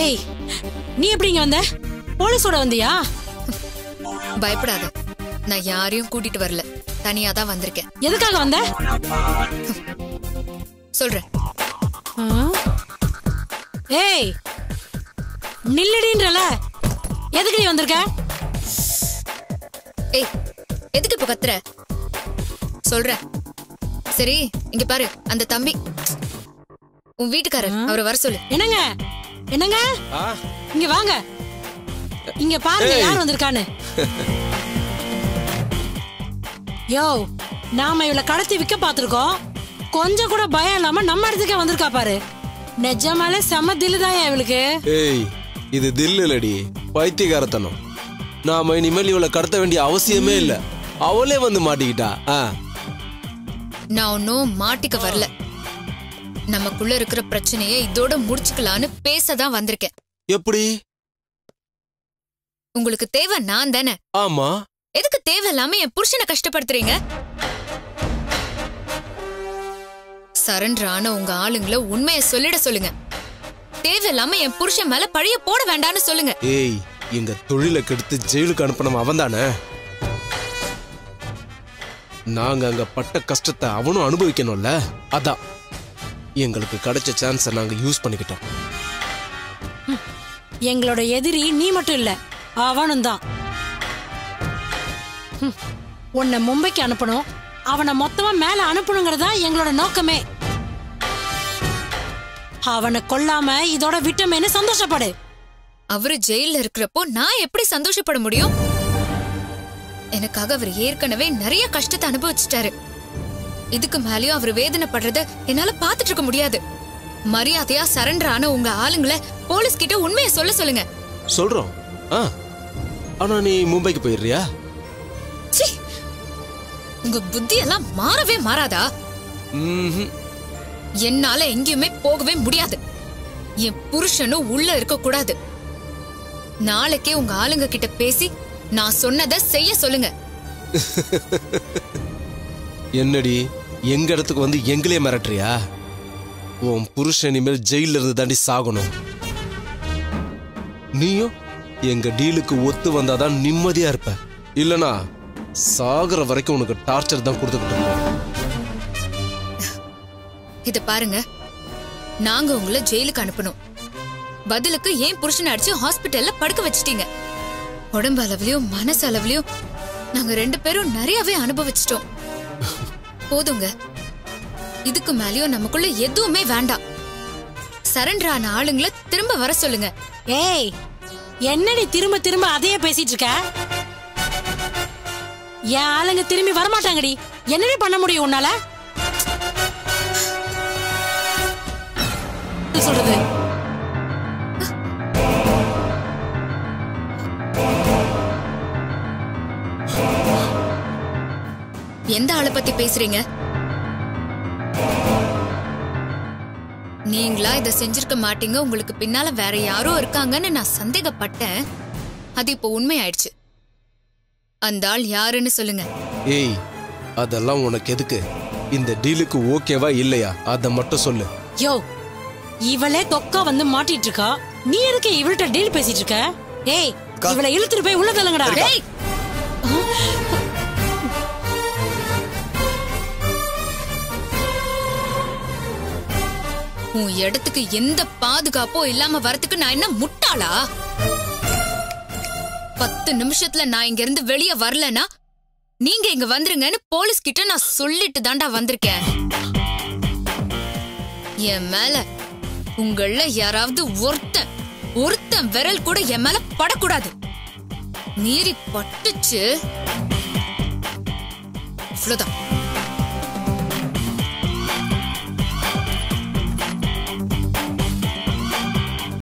ஏய் நீ எப்படி இங்க வந்த போலீஸோட வந்தியா பயப்படாத நான் யாரையும் கூட்டிட்டு வரல தனியா தான் வந்திருக்கேன் எதுக்காக வந்த சொல்றேன் ஆ? ஏய் நில்லடின்றல எதுக்கு நீ வந்திருக்க ஏய் எதுக்கு இப்ப கத்துற சொல்றேன் சரி இங்க பாரு அந்த தம்பி உன் வீட்டுக்காரர் அவரை வர சொல்லு என்னங்க என்னங்க ஆ இங்க வாங்க இங்க பாருங்க ஏய். யார் வந்திருக்கான்னு யோ நாம இவளை கடத்தி விக்க பாத்திருக்கோம் கொஞ்சம் கூட பயம் இல்லாம நம்ம இடத்துக்கே வந்திருக்கா பாரு நிஜமாலே செம தில்லுதாயா இவளுக்கு ஏய் இது தில் இல்லடி பைத்தியகாரத்தனம் நாம இனிமேல் இவளை கடத்த வேண்டிய அவசியமே இல்ல அவளே வந்து மாட்டிக்கிட்டா ஆ நான் ஒன்னும் மாட்டிக்க வரல நமக்குள்ள இருக்கிற பிரச்சனையை இதோட முடிச்சுக்கலான்னு பேசதான் வந்திருக்கேன் எப்படி உங்களுக்கு தேவை நான் தானே ஆமா எதுக்கு தேவையில்லாம என் புருஷனை கஷ்டப்படுத்துறீங்க சரண்டர் ஆன உங்க ஆளுங்களை உண்மையை சொல்லிட சொல்லுங்க தேவையில்லாம என் புருஷன் மேல பழிய போட வேண்டாம்னு சொல்லுங்க ஏய் எங்க தொழிலை கெடுத்து ஜெயிலுக்கு அனுப்பினவன் அவன் தானே நாங்க அங்க பட்ட கஷ்டத்தை அவனும் அனுபவிக்கணும்ல அதான் எங்களுக்கு கிடைச்ச சான்ஸை நாங்க யூஸ் பண்ணிக்கிட்டோம் எங்களோட எதிரி நீ மட்டும் இல்ல அவனும் தான் ஹம், உன்னை மும்பைக்கு அனுப்பணும் அவனை மொத்தமா மேல அனுப்பணுங்கிறது தான் எங்களோட நோக்கமே அவனை கொல்லாம இதோட விட்டமேன்னு சந்தோஷப்படு அவரு ஜெயில்ல இருக்கிறப்போ நான் எப்படி சந்தோஷப்பட முடியும் எனக்காக அவர் ஏற்கனவே நிறைய கஷ்டத்தை அனுபவிச்சிட்டாரு இதுக்கு மேலயும் அவர் வேதனைப்படுறத என்னால பாத்துட்டு இருக்க முடியாது மரியாதையா சரண்டர் ஆன உங்க ஆளுங்களை போலீஸ் கிட்ட உண்மையை சொல்ல சொல்லுங்க சொல்றோம் ஆ ஆனா நீ மும்பைக்கு போயிடுறியா ச்சீ! உங்க புத்தி எல்லாம் மாறவே மாறாதா ம்ஹும். என்னால எங்கேயுமே போகவே முடியாது என் புருஷனும் உள்ள இருக்க கூடாது நாளைக்கே உங்க ஆளுங்க கிட்ட பேசி நான் சொன்னதை செய்ய சொல்லுங்க என்னடி எங்க இடத்துக்கு வந்து எங்களே மிரட்டுறியா உன் புருஷன் இனிமேல் ஜெயில இருந்து தாண்டி சாகணும் நீயும் எங்க டீலுக்கு ஒத்து வந்தாதான் நிம்மதியா இருப்ப இல்லனா சாகுற வரைக்கும் உனக்கு டார்ச்சர் தான் கொடுத்துக்கிட்டு இருப்போம் இத பாருங்க நாங்க உங்களை ஜெயிலுக்கு அனுப்பணும் பதிலுக்கு ஏன் புருஷனை அடிச்சு ஹாஸ்பிட்டல்ல படுக்க வச்சிட்டீங்க உடம்பு அளவுலயும் மனசு அளவுலயும் நாங்க ரெண்டு பேரும் நிறையவே அனுபவிச்சிட்டோம் போதுங்க இதுக்கு மேலயும் நமக்குள்ள எதுவுமே வேண்டாம் சரண்டர் ஆன ஆளுங்களை திரும்ப வர சொல்லுங்க ஏய் என்னடி திரும்ப திரும்ப அதையே பேசிட்டு இருக்க என் ஆளுங்க திரும்பி வரமாட்டாங்கடி என்னடி பண்ண முடியும் உன்னால என்ன சொல்றது எந்த ஆளை பத்தி பேசுறீங்க நீங்களா இத செஞ்சிருக்க மாட்டீங்க உங்களுக்கு பின்னால வேற யாரோ இருக்காங்கன்னு நான் சந்தேகப்பட்டேன் அது இப்போ உண்மையாயிடுச்சு அந்த ஆள் யாருன்னு சொல்லுங்க ஏய் அதெல்லாம் உனக்கு எதுக்கு இந்த டீலுக்கு ஓகேவா இல்லையா அதை மட்டும் சொல்லு யோ இவளே தொக்கா வந்து மாட்டிட்டு இருக்கா நீ எதுக்கு இவள்கிட்ட டீல் பேசிட்டு இருக்க ஏய் இவளை இழுத்துட்டு போய் உள்ள தள்ளுங்கடா டேய் உன் இடத்துக்கு எந்த பாதுகாப்போ இல்லாம வரதுக்கு நான் என்ன முட்டாளா பத்து நிமிஷத்துல நான் இங்க இருந்து வெளியே வரலனா நீங்க இங்க வந்துருங்கன்னு போலீஸ் கிட்ட நான் சொல்லிட்டு தாண்டா வந்திருக்கேன் என் மேல உங்கள யாராவது ஒருத்தன் ஒருத்தன் விரல் கூட என் மேல படக்கூடாது மீறி பட்டுச்சு அவ்வளவுதான்